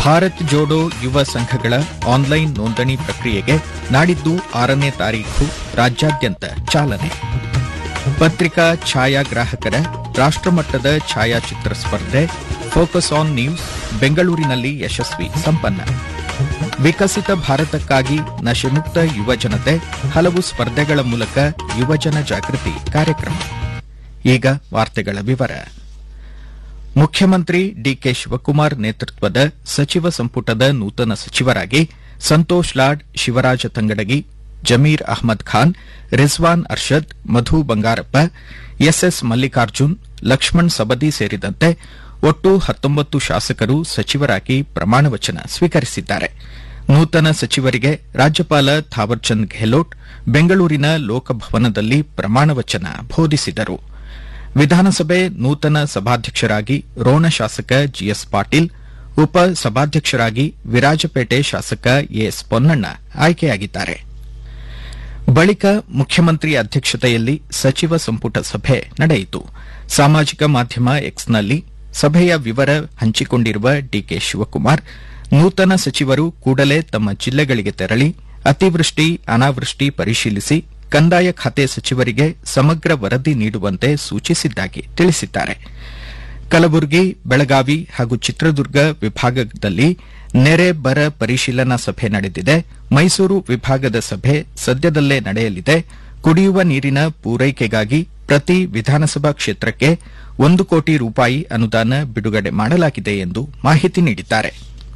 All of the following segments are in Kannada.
ಭಾರತ್ ಜೋಡೋ ಯುವ ಸಂಘಗಳ ಆನ್ಲೈನ್ ನೋಂದಣಿ ಪ್ರಕ್ರಿಯೆಗೆ ನಾಡಿದ್ದು ಆರನೇ ತಾರೀಖು ರಾಜ್ಯಾದ್ಯಂತ ಚಾಲನೆ ಪತ್ರಿಕಾ ಛಾಯಾಗ್ರಾಹಕರ ರಾಷ್ಟ್ರಮಟ್ಟದ ಛಾಯಾಚಿತ್ರ ಸ್ಪರ್ಧೆ ಫೋಕಸ್ ಆನ್ ನ್ಯೂಸ್ ಬೆಂಗಳೂರಿನಲ್ಲಿ ಯಶಸ್ವಿ ಸಂಪನ್ನ ವಿಕಸಿತ ಭಾರತಕ್ಕಾಗಿ ನಶೆಮುಕ್ತ ಯುವ ಜನತೆ ಹಲವು ಸ್ಪರ್ಧೆಗಳ ಮೂಲಕ ಯುವಜನ ಜಾಗೃತಿ ಕಾರ್ಯಕ್ರಮ ಈಗ ವಾರ್ತೆಗಳ ವಿವರ ಮುಖ್ಯಮಂತ್ರಿ ಡಿಕೆ ಶಿವಕುಮಾರ್ ನೇತೃತ್ವದ ಸಚಿವ ಸಂಪುಟದ ನೂತನ ಸಚಿವರಾಗಿ ಸಂತೋಷ್ ಲಾಡ್ ಶಿವರಾಜ ತಂಗಡಗಿ ಜಮೀರ್ ಅಹ್ಮದ್ ಖಾನ್ ರಿಜ್ವಾನ್ ಅರ್ಷದ್ ಮಧು ಬಂಗಾರಪ್ಪ ಎಸ್ಎಸ್ ಮಲ್ಲಿಕಾರ್ಜುನ್ ಲಕ್ಷ್ಮಣ್ ಸಬದಿ ಸೇರಿದಂತೆ ಒಟ್ಟು ಹತ್ತೊಂಬತ್ತು ಶಾಸಕರು ಸಚಿವರಾಗಿ ಪ್ರಮಾಣವಚನ ಸ್ವೀಕರಿಸಿದ್ದಾರೆ ನೂತನ ಸಚಿವರಿಗೆ ರಾಜ್ಯಪಾಲ ಥಾವರ್ಚಂದ್ ಗೆಹ್ಲೋಟ್ ಬೆಂಗಳೂರಿನ ಲೋಕಭವನದಲ್ಲಿ ಪ್ರಮಾಣವಚನ ಬೋಧಿಸಿದರು ವಿಧಾನಸಭೆ ನೂತನ ಸಭಾಧ್ಯಕ್ಷರಾಗಿ ರೋಣ ಶಾಸಕ ಜಿಎಸ್ ಪಾಟೀಲ್ ಉಪ ಸಭಾಧ್ಯಕ್ಷರಾಗಿ ವಿರಾಜಪೇಟೆ ಶಾಸಕ ಎಸ್ ಪೊನ್ನಣ್ಣ ಆಯ್ಕೆಯಾಗಿದ್ದಾರೆ ಬಳಿಕ ಮುಖ್ಯಮಂತ್ರಿ ಅಧ್ಯಕ್ಷತೆಯಲ್ಲಿ ಸಚಿವ ಸಂಪುಟ ಸಭೆ ನಡೆಯಿತು ಸಾಮಾಜಿಕ ಮಾಧ್ಯಮ ಎಕ್ಸ್ನಲ್ಲಿ ಸಭೆಯ ವಿವರ ಹಂಚಿಕೊಂಡಿರುವ ಡಿಕೆ ಶಿವಕುಮಾರ್ ನೂತನ ಸಚಿವರು ಕೂಡಲೇ ತಮ್ಮ ಜಿಲ್ಲೆಗಳಿಗೆ ತೆರಳಿ ಅತಿವೃಷ್ಟಿ ಅನಾವೃಷ್ಟಿ ಪರಿಶೀಲಿಸಿ ಕಂದಾಯ ಖಾತೆ ಸಚಿವರಿಗೆ ಸಮಗ್ರ ವರದಿ ನೀಡುವಂತೆ ಸೂಚಿಸಿದ್ದಾಗಿ ತಿಳಿಸಿದ್ದಾರೆ ಕಲಬುರಗಿ ಬೆಳಗಾವಿ ಹಾಗೂ ಚಿತ್ರದುರ್ಗ ವಿಭಾಗದಲ್ಲಿ ನೆರೆ ಬರ ಪರಿಶೀಲನಾ ಸಭೆ ನಡೆದಿದೆ ಮೈಸೂರು ವಿಭಾಗದ ಸಭೆ ಸದ್ಯದಲ್ಲೇ ನಡೆಯಲಿದೆ ಕುಡಿಯುವ ನೀರಿನ ಪೂರೈಕೆಗಾಗಿ ಪ್ರತಿ ವಿಧಾನಸಭಾ ಕ್ಷೇತ್ರಕ್ಕೆ ಒಂದು ಕೋಟಿ ರೂಪಾಯಿ ಅನುದಾನ ಬಿಡುಗಡೆ ಮಾಡಲಾಗಿದೆ ಎಂದು ಮಾಹಿತಿ ನೀಡಿದ್ದಾರೆ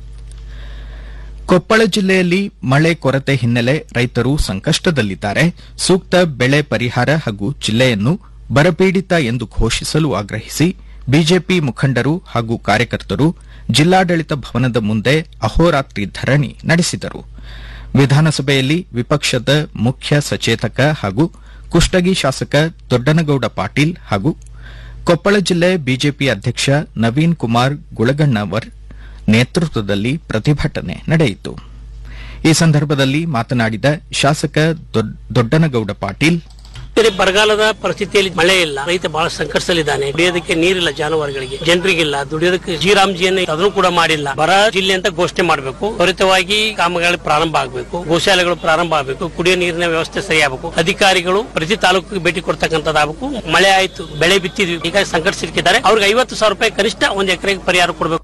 ಕೊಪ್ಪಳ ಜಿಲ್ಲೆಯಲ್ಲಿ ಮಳೆ ಕೊರತೆ ಹಿನ್ನೆಲೆ ರೈತರು ಸಂಕಷ್ಟದಲ್ಲಿದ್ದಾರೆ ಸೂಕ್ತ ಬೆಳೆ ಪರಿಹಾರ ಹಾಗೂ ಜಿಲ್ಲೆಯನ್ನು ಬರಪೀಡಿತ ಎಂದು ಘೋಷಿಸಲು ಆಗ್ರಹಿಸಿ ಬಿಜೆಪಿ ಮುಖಂಡರು ಹಾಗೂ ಕಾರ್ಯಕರ್ತರು ಜಿಲ್ಲಾಡಳಿತ ಭವನದ ಮುಂದೆ ಅಹೋರಾತ್ರಿ ಧರಣಿ ನಡೆಸಿದರು ವಿಧಾನಸಭೆಯಲ್ಲಿ ವಿಪಕ್ಷದ ಮುಖ್ಯ ಸಚೇತಕ ಹಾಗೂ ಕುಷ್ಟಗಿ ಶಾಸಕ ದೊಡ್ಡನಗೌಡ ಪಾಟೀಲ್ ಹಾಗೂ ಕೊಪ್ಪಳ ಜಿಲ್ಲೆ ಬಿಜೆಪಿ ಅಧ್ಯಕ್ಷ ನವೀನ್ ಕುಮಾರ್ ಗುಳಗಣ್ಣವರ್ ನೇತೃತ್ವದಲ್ಲಿ ಪ್ರತಿಭಟನೆ ನಡೆಯಿತು ಈ ಸಂದರ್ಭದಲ್ಲಿ ಮಾತನಾಡಿದ ಶಾಸಕ ದೊಡ್ಡನಗೌಡ ಪಾಟೀಲ್ ಬೇರೆ ಬರಗಾಲದ ಪರಿಸ್ಥಿತಿಯಲ್ಲಿ ಮಳೆ ಇಲ್ಲ ರೈತ ಬಹಳ ಸಂಕಷ್ಟದಲ್ಲಿದ್ದಾನೆ ಕುಡಿಯೋದಕ್ಕೆ ನೀರಿಲ್ಲ ಜಾನುವಾರುಗಳಿಗೆ ಜನರಿಗಿಲ್ಲ ದುಡಿಯೋದಕ್ಕೆ ಜಿರಾಮ್ಜಿಯನ್ನು ಅದನ್ನು ಕೂಡ ಮಾಡಿಲ್ಲ ಬರ ಜಿಲ್ಲೆ ಅಂತ ಘೋಷಣೆ ಮಾಡಬೇಕು ತ್ವರಿತವಾಗಿ ಕಾಮಗಾರಿ ಪ್ರಾರಂಭ ಆಗಬೇಕು ಗೋಶಾಲೆಗಳು ಪ್ರಾರಂಭ ಆಗಬೇಕು ಕುಡಿಯೋ ನೀರಿನ ವ್ಯವಸ್ಥೆ ಸರಿಯಾಗಬೇಕು ಅಧಿಕಾರಿಗಳು ಪ್ರತಿ ತಾಲೂಕಿಗೆ ಭೇಟಿ ಕೊಡ್ತಕ್ಕಂಥದ್ದಾಗಬೇಕು ಮಳೆ ಆಯ್ತು ಬೆಳೆ ಬಿತ್ತಿದ್ವಿ ಈಗ ಸಂಕಟ ಸಿಲುಕಿದ್ದಾರೆ ಅವ್ರಿಗೆ ಐವತ್ತು ಸಾವಿರ ರೂಪಾಯಿ ಕನಿಷ್ಠ ಒಂದು ಎಕರೆಗೆ ಪರಿಹಾರ ಕೊಡಬೇಕು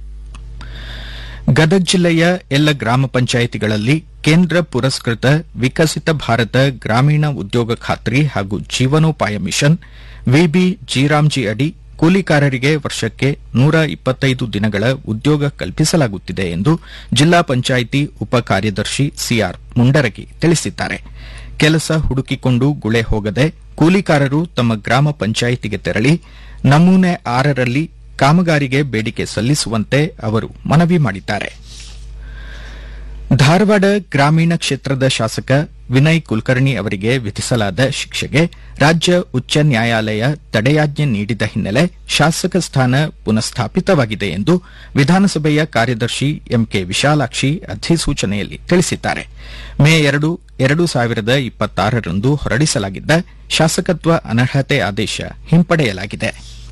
ಗದಗ ಜಿಲ್ಲೆಯ ಎಲ್ಲ ಗ್ರಾಮ ಪಂಚಾಯಿತಿಗಳಲ್ಲಿ ಕೇಂದ್ರ ಪುರಸ್ಕೃತ ವಿಕಸಿತ ಭಾರತ ಗ್ರಾಮೀಣ ಉದ್ಯೋಗ ಖಾತ್ರಿ ಹಾಗೂ ಜೀವನೋಪಾಯ ಮಿಷನ್ ವಿಬಿ ಜಿರಾಮ್ಜಿ ಅಡಿ ಕೂಲಿಕಾರರಿಗೆ ವರ್ಷಕ್ಕೆ ನೂರ ಇಪ್ಪತ್ತೈದು ದಿನಗಳ ಉದ್ಯೋಗ ಕಲ್ಪಿಸಲಾಗುತ್ತಿದೆ ಎಂದು ಜಿಲ್ಲಾ ಪಂಚಾಯಿತಿ ಉಪ ಕಾರ್ಯದರ್ಶಿ ಸಿಆರ್ ಮುಂಡರಗಿ ತಿಳಿಸಿದ್ದಾರೆ ಕೆಲಸ ಹುಡುಕಿಕೊಂಡು ಗುಳೆ ಹೋಗದೆ ಕೂಲಿಕಾರರು ತಮ್ಮ ಗ್ರಾಮ ಪಂಚಾಯಿತಿಗೆ ತೆರಳಿ ನಮೂನೆ ಆರರಲ್ಲಿ ಕಾಮಗಾರಿಗೆ ಬೇಡಿಕೆ ಸಲ್ಲಿಸುವಂತೆ ಅವರು ಮನವಿ ಮಾಡಿದ್ದಾರೆ ಧಾರವಾಡ ಗ್ರಾಮೀಣ ಕ್ಷೇತ್ರದ ಶಾಸಕ ವಿನಯ್ ಕುಲಕರ್ಣಿ ಅವರಿಗೆ ವಿಧಿಸಲಾದ ಶಿಕ್ಷೆಗೆ ರಾಜ್ಯ ಉಚ್ಚ ನ್ಯಾಯಾಲಯ ತಡೆಯಾಜ್ಞೆ ನೀಡಿದ ಹಿನ್ನೆಲೆ ಶಾಸಕ ಸ್ಥಾನ ಪುನಃಸ್ಥಾಪಿತವಾಗಿದೆ ಎಂದು ವಿಧಾನಸಭೆಯ ಕಾರ್ಯದರ್ಶಿ ಎಂಕೆ ವಿಶಾಲಾಕ್ಷಿ ಅಧಿಸೂಚನೆಯಲ್ಲಿ ತಿಳಿಸಿದ್ದಾರೆ ಮೇ ಎರಡು ಎರಡು ಸಾವಿರದ ಇಪ್ಪತ್ತಾರರಂದು ಹೊರಡಿಸಲಾಗಿದ್ದ ಶಾಸಕತ್ವ ಅನರ್ಹತೆ ಆದೇಶ ಹಿಂಪಡೆಯಲಾಗಿದೆ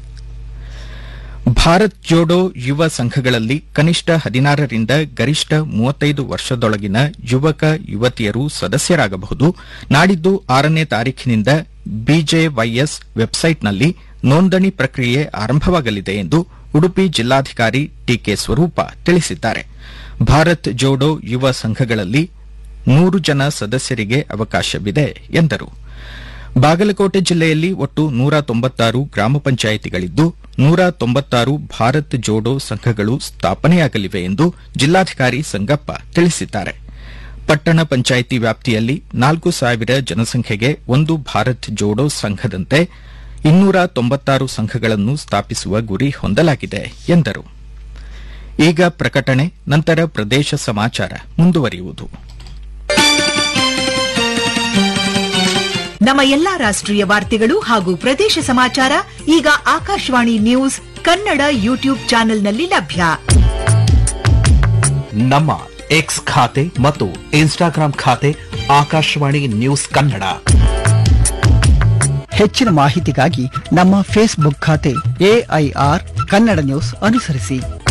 ಭಾರತ್ ಜೋಡೋ ಯುವ ಸಂಘಗಳಲ್ಲಿ ಕನಿಷ್ಠ ಹದಿನಾರರಿಂದ ಗರಿಷ್ಠ ಮೂವತ್ತೈದು ವರ್ಷದೊಳಗಿನ ಯುವಕ ಯುವತಿಯರು ಸದಸ್ಯರಾಗಬಹುದು ನಾಡಿದ್ದು ಆರನೇ ತಾರೀಖಿನಿಂದ ಬಿಜೆವೈಎಸ್ ವೆಬ್ಸೈಟ್ನಲ್ಲಿ ನೋಂದಣಿ ಪ್ರಕ್ರಿಯೆ ಆರಂಭವಾಗಲಿದೆ ಎಂದು ಉಡುಪಿ ಜಿಲ್ಲಾಧಿಕಾರಿ ಟಿಕೆ ಸ್ವರೂಪ ತಿಳಿಸಿದ್ದಾರೆ ಭಾರತ್ ಜೋಡೋ ಯುವ ಸಂಘಗಳಲ್ಲಿ ನೂರು ಜನ ಸದಸ್ಯರಿಗೆ ಅವಕಾಶವಿದೆ ಎಂದರು ಬಾಗಲಕೋಟೆ ಜಿಲ್ಲೆಯಲ್ಲಿ ಒಟ್ಟು ನೂರ ತೊಂಬತ್ತಾರು ಗ್ರಾಮ ಪಂಚಾಯಿತಿಗಳಿದ್ದು ನೂರ ತೊಂಬತ್ತಾರು ಭಾರತ್ ಜೋಡೋ ಸಂಘಗಳು ಸ್ಥಾಪನೆಯಾಗಲಿವೆ ಎಂದು ಜಿಲ್ಲಾಧಿಕಾರಿ ಸಂಗಪ್ಪ ತಿಳಿಸಿದ್ದಾರೆ ಪಟ್ಟಣ ಪಂಚಾಯಿತಿ ವ್ಯಾಪ್ತಿಯಲ್ಲಿ ನಾಲ್ಕು ಸಾವಿರ ಜನಸಂಖ್ಯೆಗೆ ಒಂದು ಭಾರತ್ ಜೋಡೋ ಸಂಘದಂತೆ ಇನ್ನೂರ ತೊಂಬತ್ತಾರು ಸಂಘಗಳನ್ನು ಸ್ಥಾಪಿಸುವ ಗುರಿ ಹೊಂದಲಾಗಿದೆ ಎಂದರು ಈಗ ಪ್ರಕಟಣೆ ನಂತರ ಪ್ರದೇಶ ಸಮಾಚಾರ ಮುಂದುವರಿಯುವುದು ನಮ್ಮ ಎಲ್ಲಾ ರಾಷ್ಟ್ರೀಯ ವಾರ್ತೆಗಳು ಹಾಗೂ ಪ್ರದೇಶ ಸಮಾಚಾರ ಈಗ ಆಕಾಶವಾಣಿ ನ್ಯೂಸ್ ಕನ್ನಡ ಯೂಟ್ಯೂಬ್ ಚಾನೆಲ್ನಲ್ಲಿ ಲಭ್ಯ ನಮ್ಮ ಎಕ್ಸ್ ಖಾತೆ ಮತ್ತು ಇನ್ಸ್ಟಾಗ್ರಾಂ ಖಾತೆ ಆಕಾಶವಾಣಿ ನ್ಯೂಸ್ ಕನ್ನಡ ಹೆಚ್ಚಿನ ಮಾಹಿತಿಗಾಗಿ ನಮ್ಮ ಫೇಸ್ಬುಕ್ ಖಾತೆ ಎಐಆರ್ ಕನ್ನಡ ನ್ಯೂಸ್ ಅನುಸರಿಸಿ